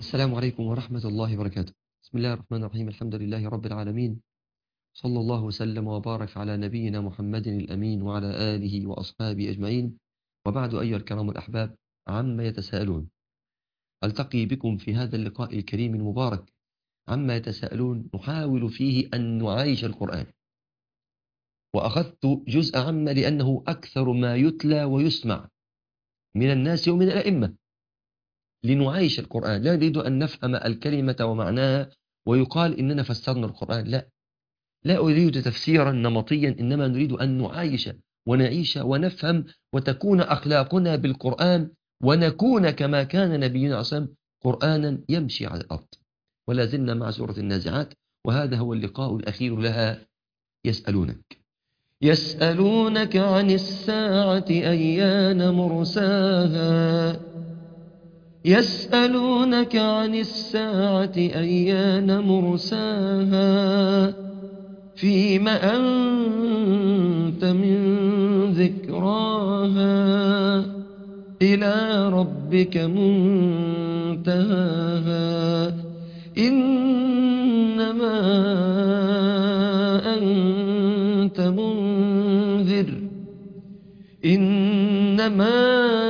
السلام عليكم ورحمة الله وبركاته بسم الله الرحمن الرحيم الحمد لله رب العالمين صلى الله وسلم وبارك على نبينا محمد الأمين وعلى آله وأصحابه أجمعين وبعد أيها الكرام الأحباب عما يتساءلون ألتقي بكم في هذا اللقاء الكريم المبارك عما يتساءلون نحاول فيه أن نعايش القرآن وأخذت جزء عما لأنه أكثر ما يتلى ويسمع من الناس ومن الأئمة لنعايش القرآن لا نريد أن نفهم الكلمة ومعناها ويقال إننا فسرنا القرآن لا لا أريد تفسيرا نمطيا إنما نريد أن نعايش ونعيش ونفهم وتكون أخلاقنا بالقرآن ونكون كما كان نبينا عصام قرآنا يمشي على الأرض ولا زلنا مع سورة النازعات وهذا هو اللقاء الأخير لها يسألونك يسألونك عن الساعة أيان مرساها يسألونك عن الساعة أيان مرساها فيم أنت من ذكراها إلى ربك منتهاها إنما أنت منذر إنما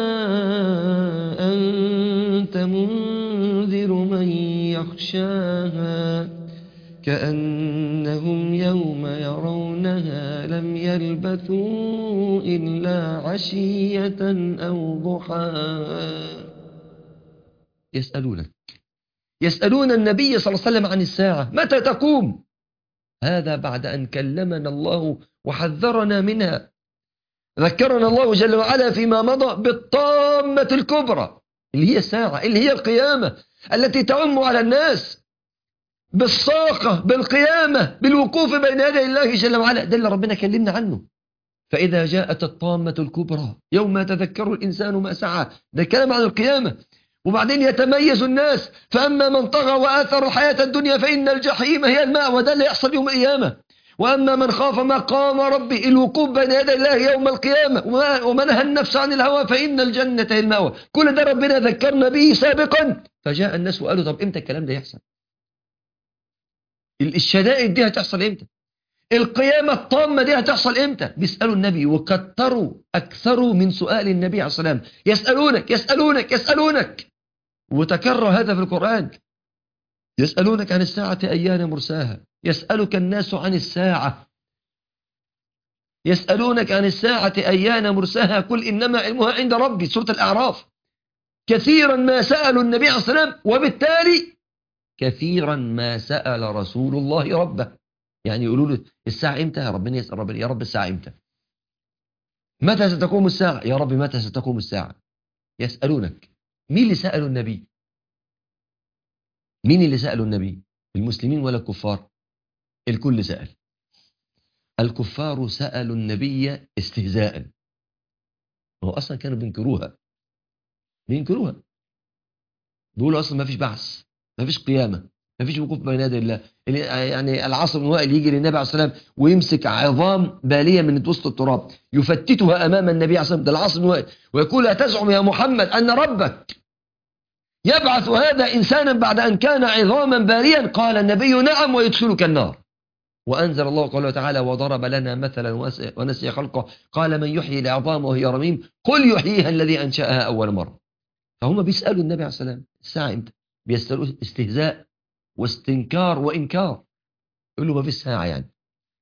أنت منذر من يخشاها كأنهم يوم يرونها لم يلبثوا إلا عشية أو ضحاها يسألونك يسألون النبي صلى الله عليه وسلم عن الساعة متى تقوم هذا بعد أن كلمنا الله وحذرنا منها ذكرنا الله جل وعلا فيما مضى بالطامة الكبرى اللي هي الساعة اللي هي القيامة التي تعم على الناس بالصاقة بالقيامة بالوقوف بين يدي الله جل وعلا ده اللي ربنا كلمنا عنه فإذا جاءت الطامة الكبرى يوم يتذكر الإنسان ما سعى ده كلام عن القيامة وبعدين يتميز الناس فأما من طغى وآثر الحياة الدنيا فإن الجحيم هي الماء وده اللي يحصل يوم القيامة وأما من خاف مقام ربي الوقوف بين يدي الله يوم القيامة ومنهى النفس عن الهوى فإن الجنة هي المأوى كل ده ربنا ذكرنا به سابقا فجاء الناس وقالوا طب إمتى الكلام ده يحصل الشدائد دي هتحصل إمتى القيامة الطامة دي هتحصل إمتى بيسألوا النبي وكتروا أكثروا من سؤال النبي عليه الصلاة والسلام يسألونك يسألونك يسألونك وتكرر هذا في القرآن يسألونك عن الساعة أيان مرساها يسألك الناس عن الساعة يسألونك عن الساعة أيان مرساها قل إنما علمها عند ربي سورة الأعراف كثيرا ما سألوا النبي عليه الصلاة والسلام وبالتالي كثيرا ما سأل رسول الله ربه يعني يقولوا له الساعة إمتى يا ربنا يسأل ربنا يا رب الساعة إمتى متى ستقوم الساعة يا رب متى ستقوم الساعة يسألونك مين اللي سألوا النبي مين اللي سألوا النبي المسلمين ولا الكفار الكل سأل الكفار سألوا النبي استهزاء هو أصلا كانوا بينكروها بينكروها بيقولوا أصلا ما فيش بعث ما فيش قيامة ما فيش وقوف بين يدي الله يعني العصر بن وائل يجي للنبي عليه الصلاه والسلام ويمسك عظام باليه من وسط التراب يفتتها امام النبي عليه الصلاه والسلام ده العصر بن وائل ويقول اتزعم يا محمد ان ربك يبعث هذا انسانا بعد ان كان عظاما باليا قال النبي نعم ويدخلك النار وانزل الله قوله تعالى وضرب لنا مثلا ونسي خلقه قال من يحيي العظام وهي رميم قل يحييها الذي انشاها اول مره فهم بيسالوا النبي عليه الصلاه والسلام الساعه امتى بيسالوه استهزاء واستنكار وإنكار يقول له ما في الساعة يعني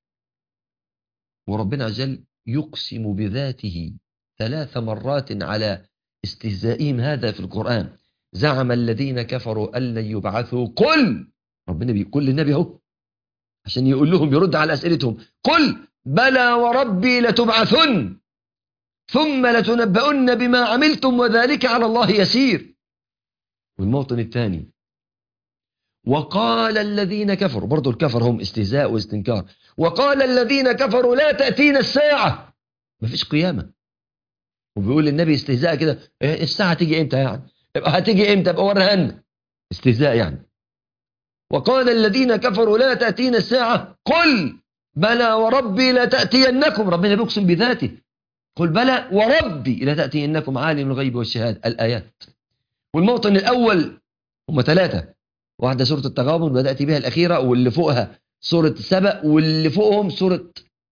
وربنا عز وجل يقسم بذاته ثلاث مرات على استهزائهم هذا في القرآن زعم الذين كفروا أن لن يبعثوا قل ربنا بيقول للنبي اهو عشان يقول لهم يرد على أسئلتهم قل بلى وربي لتبعثن ثم لتنبؤن بما عملتم وذلك على الله يسير والموطن الثاني وقال الذين كفروا برضو الكفر هم استهزاء واستنكار وقال الذين كفروا لا تأتينا الساعة ما فيش قيامة وبيقول للنبي استهزاء كده إيه الساعة تيجي امتى يعني يبقى هتيجي امتى يبقى وريها لنا استهزاء يعني وقال الذين كفروا لا تأتينا الساعة قل بلى وربي لا تأتينكم ربنا بيقسم بذاته قل بلى وربي لا تأتينكم عالم الغيب والشهادة الآيات والموطن الأول هم ثلاثة واحدة سورة التغابن بدأت بها الأخيرة واللي فوقها سورة سبأ واللي فوقهم سورة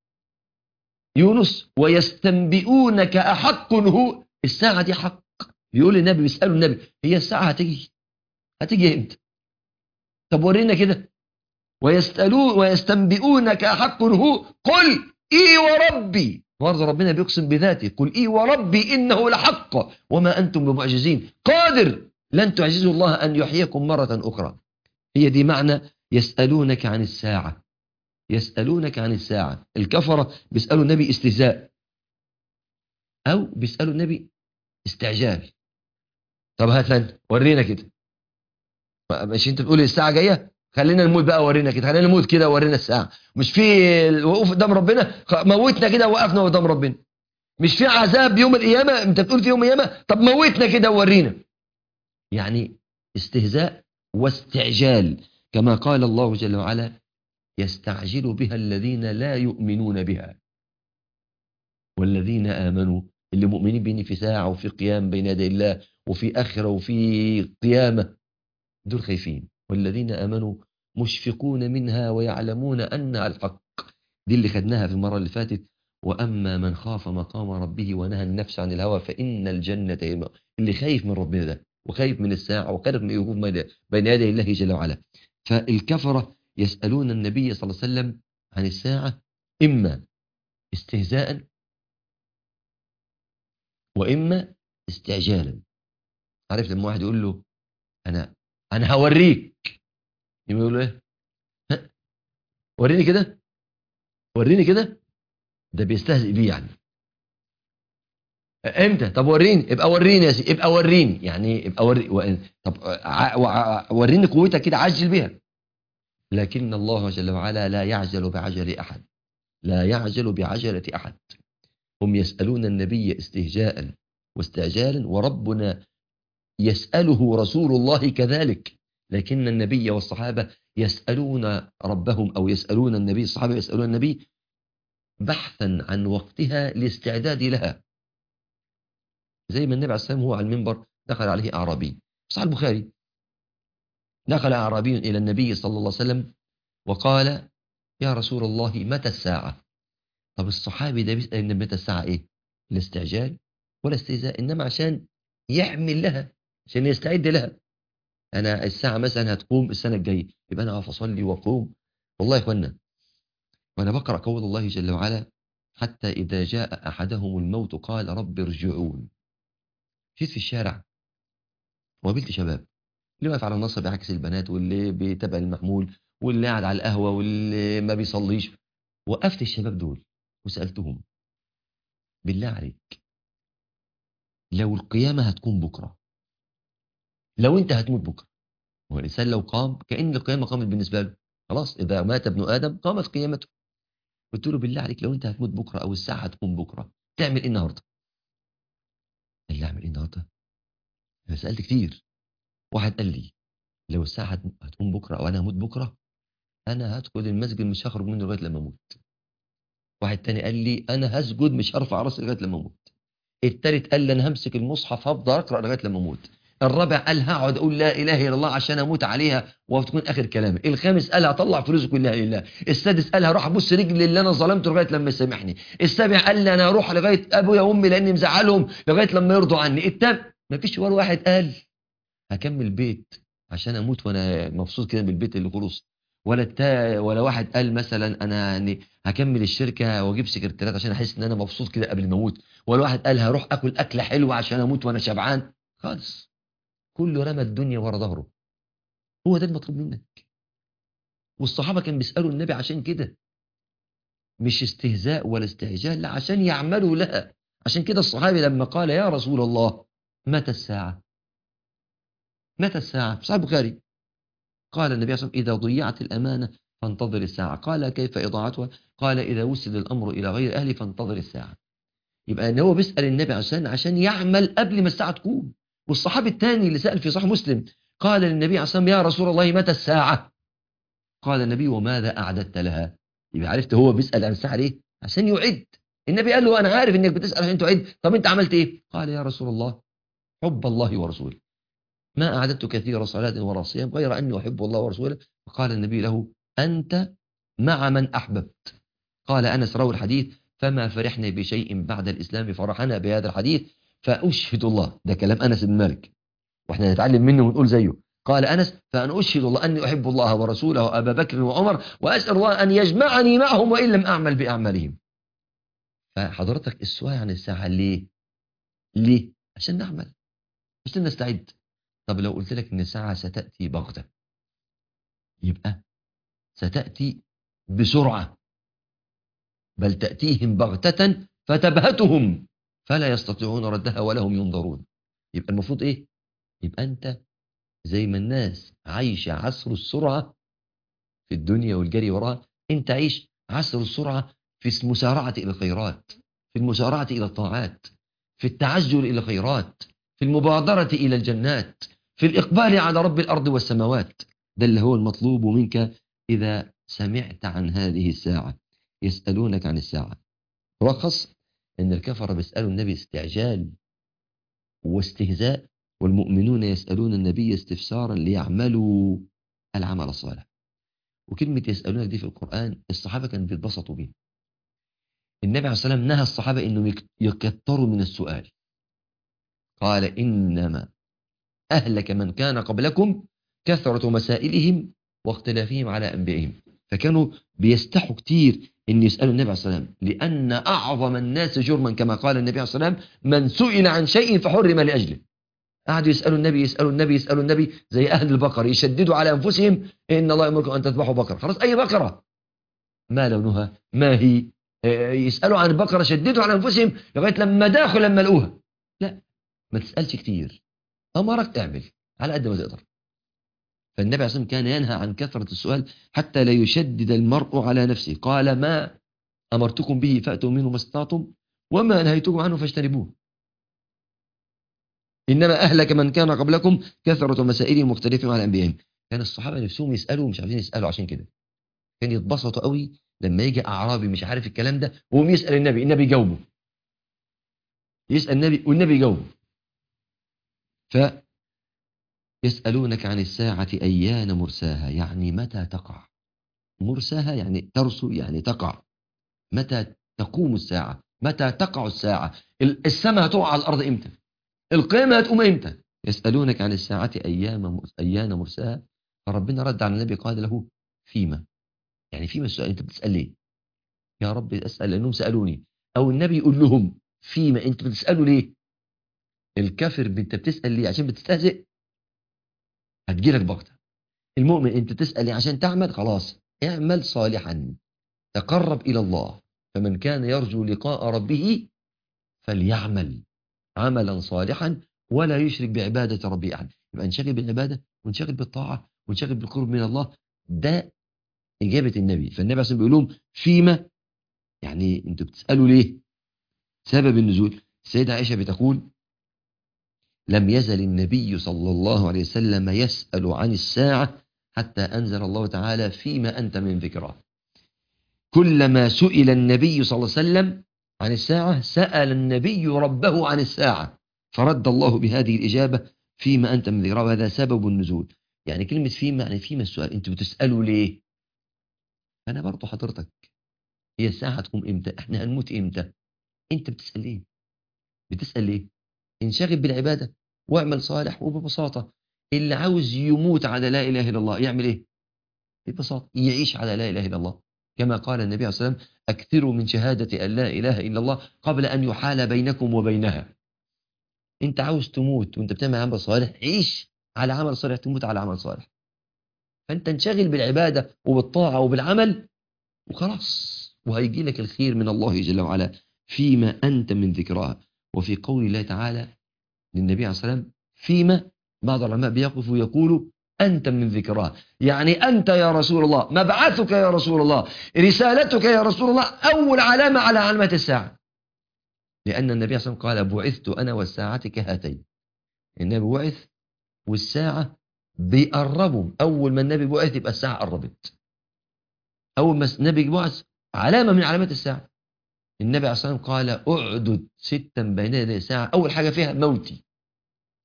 يونس ويستنبئونك أحق هو الساعة دي حق بيقول النبي بيسألوا النبي هي الساعة هتيجي هتيجي امتى طب ورينا كده ويسألون ويستنبئونك أحق هو قل إي وربي برضه ربنا بيقسم بذاته قل إي وربي إنه لحق وما أنتم بمعجزين قادر لن تعجزوا الله أن يحييكم مرة أخرى هي دي معنى يسألونك عن الساعة يسألونك عن الساعة الكفرة بيسألوا النبي استهزاء أو بيسألوا النبي استعجال طب هات لنا ورينا كده مش انت بتقول الساعة جاية خلينا نموت بقى ورينا كده خلينا نموت كده ورينا الساعة مش في الوقوف قدام ربنا موتنا كده وقفنا قدام ربنا مش في عذاب يوم القيامة انت بتقول في يوم القيامة طب موتنا كده وورينا يعني استهزاء واستعجال كما قال الله جل وعلا يستعجل بها الذين لا يؤمنون بها والذين آمنوا اللي مؤمنين بإن في ساعة وفي قيام بين يدي الله وفي آخرة وفي قيامة دول خايفين والذين آمنوا مشفقون منها ويعلمون أنها الحق دي اللي خدناها في المرة اللي فاتت وأما من خاف مقام ربه ونهى النفس عن الهوى فإن الجنة هي المأوى. اللي خايف من ربنا ده وخايف من الساعة وخايف من الوقوف بين يدي الله جل وعلا فالكفرة يسألون النبي صلى الله عليه وسلم عن الساعة إما استهزاء وإما استعجالا عارف لما واحد يقول له أنا أنا هوريك يقول له إيه ها؟ وريني كده وريني كده ده بيستهزئ بيه يعني امتى طب وريني ابقى وريني يا سيدي ابقى وريني يعني ابقى وري و... طب ع... وع... وريني قوتك كده عجل بيها لكن الله جل وعلا لا يعجل بعجل احد لا يعجل بعجله احد هم يسالون النبي استهجاء واستعجالا وربنا يساله رسول الله كذلك لكن النبي والصحابه يسالون ربهم او يسالون النبي الصحابه يسالون النبي بحثا عن وقتها لاستعداد لها زي ما النبي عليه السلام هو على المنبر دخل عليه أعرابي صحيح البخاري دخل أعرابي إلى النبي صلى الله عليه وسلم وقال يا رسول الله متى الساعة طب الصحابي ده بيسأل النبي متى الساعة إيه الاستعجال ولا استهزاء إنما عشان يحمل لها عشان يستعد لها أنا الساعة مثلا هتقوم السنة الجاية يبقى أنا أقف أصلي وأقوم والله يا إخوانا وأنا بقرأ قول الله جل وعلا حتى إذا جاء أحدهم الموت قال رب ارجعون جيت في الشارع وقابلت شباب اللي واقف على النصب بيعكس البنات واللي بيتابع المحمول واللي قاعد على القهوة واللي ما بيصليش وقفت الشباب دول وسألتهم بالله عليك لو القيامة هتكون بكرة لو انت هتموت بكرة هو الإنسان لو قام كأن القيامة قامت بالنسبة له خلاص إذا مات ابن آدم قامت قيامته قلت له بالله عليك لو انت هتموت بكرة أو الساعة هتكون بكرة تعمل إيه النهاردة قال لي اعمل ايه النهارده؟ انا سالت كتير واحد قال لي لو الساعه هتقوم بكره او انا هموت بكره انا هدخل المسجد مش هخرج منه لغايه لما اموت واحد تاني قال لي انا هسجد مش هرفع راسي لغايه لما اموت التالت قال لي انا همسك المصحف هفضل اقرا لغايه لما اموت الرابع قال هقعد اقول لا اله الا الله عشان اموت عليها وتكون اخر كلامي الخامس قال هطلع فلوسي كلها لله السادس قال هروح ابص رجلي اللي انا ظلمته لغايه لما يسامحني السابع قال لي انا هروح لغايه ابويا وامي لاني مزعلهم لغايه لما يرضوا عني التام مفيش ولا واحد قال هكمل بيت عشان اموت وانا مبسوط كده بالبيت اللي خلص ولا التا ولا واحد قال مثلا انا يعني هكمل الشركه واجيب سكرتيرات عشان احس ان انا مبسوط كده قبل ما اموت ولا واحد قال هروح اكل اكله حلوه عشان اموت وانا شبعان خالص كله رمى الدنيا ورا ظهره هو ده المطلوب منك والصحابة كان بيسألوا النبي عشان كده مش استهزاء ولا استعجال لا عشان يعملوا لها عشان كده الصحابي لما قال يا رسول الله متى الساعة متى الساعة في صحيح البخاري قال النبي صلى الله عليه وسلم إذا ضيعت الأمانة فانتظر الساعة قال كيف إضاعتها قال إذا وسد الأمر إلى غير أهله فانتظر الساعة يبقى أن هو بيسأل النبي عشان عشان يعمل قبل ما الساعة تكون والصحابي الثاني اللي سأل في صحيح مسلم قال للنبي عليه الصلاة والسلام يا رسول الله متى الساعة قال النبي وماذا أعددت لها يبقى عرفت هو بيسأل عن الساعة ليه عشان يعد النبي قال له أنا عارف إنك بتسأل عشان تعد طب أنت عملت إيه قال يا رسول الله حب الله ورسوله ما أعددت كثير صلاة ولا صيام غير أني أحب الله ورسوله فقال النبي له أنت مع من أحببت قال أنس روى الحديث فما فرحنا بشيء بعد الإسلام فرحنا بهذا الحديث فأشهد الله ده كلام أنس بن مالك وإحنا نتعلم منه ونقول زيه قال أنس فأنا أشهد الله أني أحب الله ورسوله وأبا بكر وعمر وأسأل الله أن يجمعني معهم وإن لم أعمل بأعمالهم فحضرتك السؤال عن الساعة ليه ليه عشان نعمل عشان نستعد طب لو قلت لك ان الساعة ستأتي بغتة يبقى ستأتي بسرعة بل تأتيهم بغتة فتبهتهم فلا يستطيعون ردها ولا هم ينظرون يبقى المفروض ايه يبقى انت زي ما الناس عايشة عصر السرعة في الدنيا والجري وراها انت عيش عصر السرعة في المسارعة إلى الخيرات في المسارعة إلى الطاعات في التعجل إلى الخيرات في المبادرة إلى الجنات في الإقبال على رب الأرض والسماوات ده اللي هو المطلوب منك إذا سمعت عن هذه الساعة يسألونك عن الساعة رخص أن الكفر بيسألوا النبي استعجال واستهزاء والمؤمنون يسألون النبي استفسارا ليعملوا العمل الصالح وكلمة يسألونك دي في القرآن الصحابة كانوا بيتبسطوا بيها النبي عليه الصلاة والسلام نهى الصحابة انهم يكتروا من السؤال قال إنما أهلك من كان قبلكم كثرة مسائلهم واختلافهم على أنبيائهم فكانوا بيستحوا كتير ان يسألوا النبي عليه الصلاة والسلام لأن أعظم الناس جرما كما قال النبي عليه الصلاة والسلام من سئل عن شيء فحرم لأجله قعدوا يسألوا النبي يسألوا النبي يسألوا النبي زي أهل البقر يشددوا على أنفسهم إن الله يأمركم أن تذبحوا بقرة خلاص أي بقرة ما لونها ما هي يسألوا عن البقرة شددوا على أنفسهم لغاية لما داخل لما لقوها لا ما تسألش كتير أمرك اعمل على قد ما تقدر فالنبي عليه الصلاة كان ينهى عن كثرة السؤال حتى لا يشدد المرء على نفسه قال ما أمرتكم به فأتوا منه ما استطعتم وما نهيتكم عنه فاجتنبوه إنما أهلك من كان قبلكم كثرة مسائلهم مختلفة على أنبيائهم كان الصحابة نفسهم يسألوا مش عارفين يسألوا عشان كده كان يتبسطوا قوي لما يجي أعرابي مش عارف الكلام ده وهم يسأل النبي النبي يجاوبه يسأل النبي والنبي يجاوبه ف يسألونك عن الساعة أيان مرساها يعني متى تقع مرساها يعني ترسو يعني تقع متى تقوم الساعة متى تقع الساعة السماء هتقع على الأرض إمتى القيامة هتقوم إمتى يسألونك عن الساعة أيام أيان مرساها فربنا رد على النبي قال له فيما يعني فيما السؤال أنت بتسأل ليه يا رب أسأل لأنهم سألوني أو النبي يقول لهم فيما أنت بتسألوا ليه الكافر أنت بتسأل ليه عشان بتستهزئ هتجيلك بغتة المؤمن أنت تسأل ليه عشان تعمل خلاص اعمل صالحا تقرب إلى الله فمن كان يرجو لقاء ربه فليعمل عملا صالحا ولا يشرك بعبادة ربه أحد يبقى انشغل بالعبادة وانشغل بالطاعة وانشغل بالقرب من الله ده إجابة النبي فالنبي عليه بيقول لهم فيما يعني انتوا بتسألوا ليه سبب النزول السيدة عائشة بتقول لم يزل النبي صلى الله عليه وسلم يسأل عن الساعة حتى أنزل الله تعالى فيما أنت من ذكراه كلما سئل النبي صلى الله عليه وسلم عن الساعة سأل النبي ربه عن الساعة فرد الله بهذه الإجابة فيما أنت من ذكراه وهذا سبب النزول يعني كلمة فيما يعني فيما السؤال أنتوا بتسألوا ليه أنا برضو حضرتك هي الساعة هتقوم إمتى إحنا هنموت إمتى أنت بتسأل ليه بتسأل ليه انشغل بالعبادة واعمل صالح وببساطة اللي عاوز يموت على لا إله إلا الله يعمل إيه ببساطة يعيش على لا إله إلا الله كما قال النبي عليه الصلاة والسلام أكثروا من شهادة أن لا إله إلا الله قبل أن يحال بينكم وبينها أنت عاوز تموت وأنت بتعمل عمل صالح عيش على عمل صالح تموت على عمل صالح فأنت انشغل بالعبادة وبالطاعة وبالعمل وخلاص وهيجي لك الخير من الله جل وعلا فيما أنت من ذكرها وفي قول الله تعالى للنبي عليه الصلاة والسلام فيما بعض العلماء بيقف ويقول أنت من ذكرها يعني أنت يا رسول الله مبعثك يا رسول الله رسالتك يا رسول الله أول علامة على علامة الساعة لأن النبي صلى الله عليه وسلم قال بعثت أنا والساعة كهاتين النبي بعث والساعة بيقربوا أول ما النبي بعث يبقى الساعة قربت أول ما النبي بعث علامة من علامات الساعة النبي عليه الصلاة والسلام قال أعدد ستا بين يدي الساعة أول حاجة فيها موتي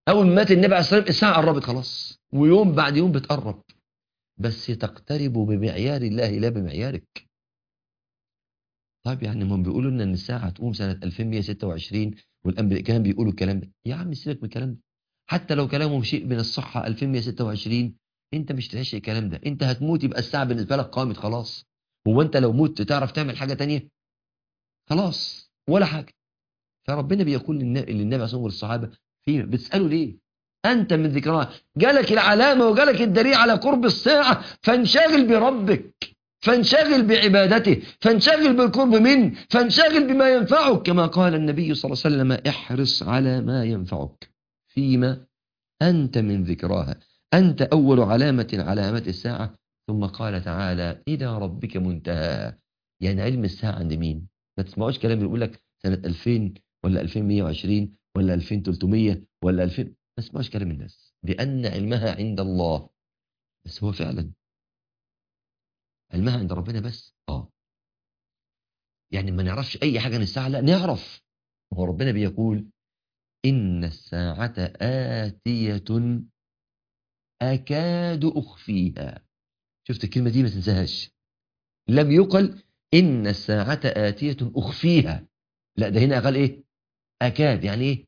أول ما مات النبي عليه الصلاة والسلام الساعة قربت خلاص ويوم بعد يوم بتقرب بس تقترب بمعيار الله لا بمعيارك طيب يعني هم بيقولوا لنا ان الساعه هتقوم سنه 2126 والامريكان بيقولوا الكلام ده يا عم سيبك من الكلام ده حتى لو كلامهم شيء من الصحه 2126 انت مش تعيش الكلام ده انت هتموت يبقى الساعه بالنسبه لك قامت خلاص هو انت لو مت تعرف تعمل حاجه تانية خلاص ولا حاجه فربنا بيقول للنبي للنبي عليه الصلاه والصحابه في بتساله ليه انت من ذكرها جالك العلامه وجالك الدليل على قرب الساعه فانشغل بربك فانشغل بعبادته فانشغل بالقرب منه فانشغل بما ينفعك كما قال النبي صلى الله عليه وسلم احرص على ما ينفعك فيما أنت من ذكراها أنت أول علامة علامات الساعة ثم قال تعالى إلى ربك منتهى يعني علم الساعة عند مين ما تسمعوش كلام يقول لك سنة 2000 ولا 2120 ولا 2300 ولا 2000 ما تسمعوش كلام الناس لأن علمها عند الله بس هو فعلا علمها عند ربنا بس اه يعني ما نعرفش اي حاجه عن الساعه لا نعرف هو ربنا بيقول ان الساعه اتيه اكاد اخفيها شفت الكلمه دي ما تنساهاش لم يقل ان الساعه اتيه اخفيها لا ده هنا قال ايه اكاد يعني ايه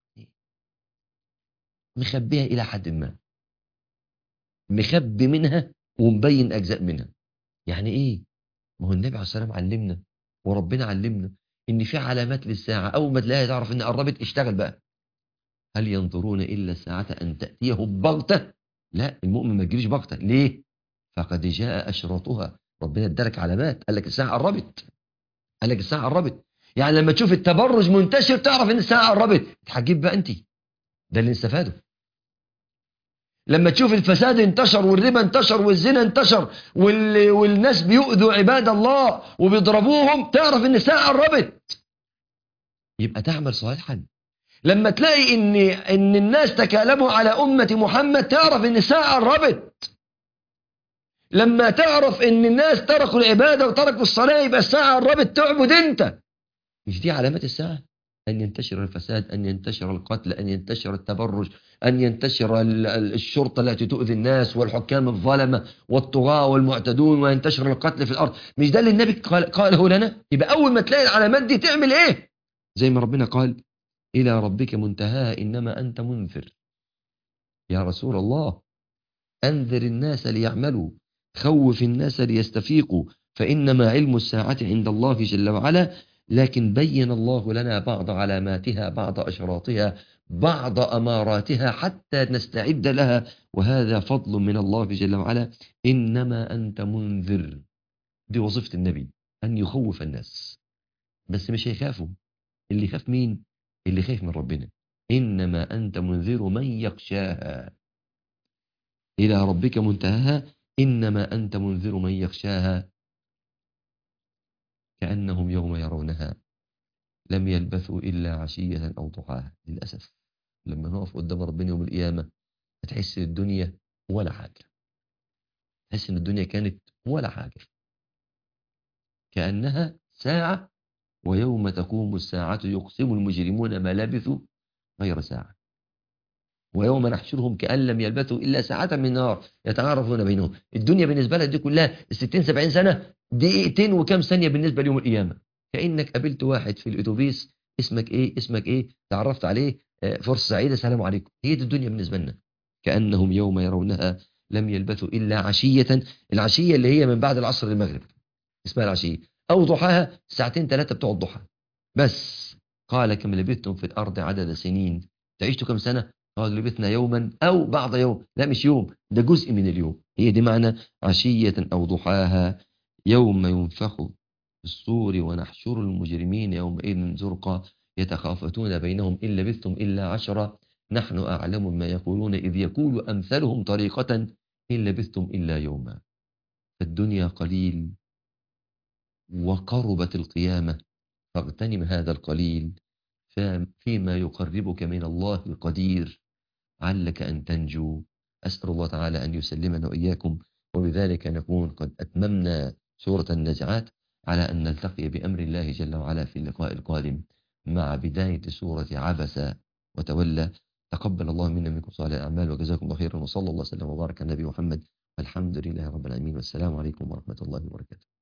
مخبيها الى حد ما مخبي منها ومبين اجزاء منها يعني ايه ما هو النبي عليه الصلاه والسلام علمنا وربنا علمنا ان في علامات للساعه اول ما تلاقيها تعرف ان قربت اشتغل بقى هل ينظرون الا الساعه ان تاتيهم بغته لا المؤمن ما تجيش بغته ليه فقد جاء اشراطها ربنا ادالك علامات قال لك الساعه قربت قال لك الساعه قربت يعني لما تشوف التبرج منتشر تعرف ان الساعه قربت هتجيب بقى انت ده اللي نستفاده لما تشوف الفساد انتشر والربا انتشر والزنا انتشر وال... والناس بيؤذوا عباد الله وبيضربوهم تعرف ان الساعه قربت يبقى تعمل صالحا لما تلاقي ان ان الناس تكالموا على امه محمد تعرف ان الساعه قربت لما تعرف ان الناس تركوا العباده وتركوا الصلاه يبقى الساعه قربت تعبد انت مش دي علامات الساعه أن ينتشر الفساد أن ينتشر القتل أن ينتشر التبرج أن ينتشر الشرطة التي تؤذي الناس والحكام الظلمة والطغاة والمعتدون وينتشر القتل في الأرض مش ده اللي النبي قال قاله لنا يبقى أول ما تلاقي العلامات دي تعمل إيه زي ما ربنا قال إلى ربك منتهاها إنما أنت منذر يا رسول الله أنذر الناس ليعملوا خوف الناس ليستفيقوا فإنما علم الساعة عند الله جل وعلا لكن بين الله لنا بعض علاماتها بعض أشراطها بعض أماراتها حتى نستعد لها وهذا فضل من الله جل وعلا إنما أنت منذر دي وظيفة النبي أن يخوف الناس بس مش هيخافوا اللي يخاف مين اللي خايف من ربنا إنما أنت منذر من يخشاها إلى ربك منتهاها إنما أنت منذر من يخشاها كأنهم يوم يرونها لم يلبثوا إلا عشية أو ضحاها للأسف لما نقف قدام ربنا يوم القيامة هتحس ان الدنيا ولا حاجة تحس ان الدنيا كانت ولا حاجة كأنها ساعة ويوم تقوم الساعة يقسم المجرمون ما لبثوا غير ساعة ويوم نحشرهم كأن لم يلبثوا إلا ساعة من نار يتعارفون بينهم الدنيا بالنسبة لها دي كلها الستين سبعين سنة دقيقتين وكم ثانية بالنسبة ليوم القيامة كأنك قابلت واحد في الأتوبيس اسمك إيه اسمك إيه تعرفت عليه فرصة سعيدة سلام عليكم هي دي الدنيا بالنسبة لنا كأنهم يوم يرونها لم يلبثوا إلا عشية العشية اللي هي من بعد العصر للمغرب اسمها العشية أو ضحاها ساعتين ثلاثة بتوع الضحى بس قال كم لبثتم في الأرض عدد سنين تعيشتوا كم سنة قال لبثنا يوما أو بعض يوم لا مش يوم ده جزء من اليوم هي دي معنى عشية أو ضحاها يوم ينفخ في الصور ونحشر المجرمين يومئذ زرقا يتخافتون بينهم إن لبثتم إلا عشرة نحن أعلم ما يقولون إذ يقول أمثلهم طريقة إن لبثتم إلا يوما فالدنيا قليل وقربت القيامة فاغتنم هذا القليل فيما يقربك من الله القدير علك أن تنجو أسأل الله تعالى أن يسلمنا وإياكم وبذلك نكون قد أتممنا سورة النزعات على أن نلتقي بأمر الله جل وعلا في اللقاء القادم مع بداية سورة عبس وتولى تقبل الله منا منكم صالح الأعمال وجزاكم الله خيرا وصلى الله وسلم وبارك على النبي محمد والحمد لله رب العالمين والسلام عليكم ورحمة الله وبركاته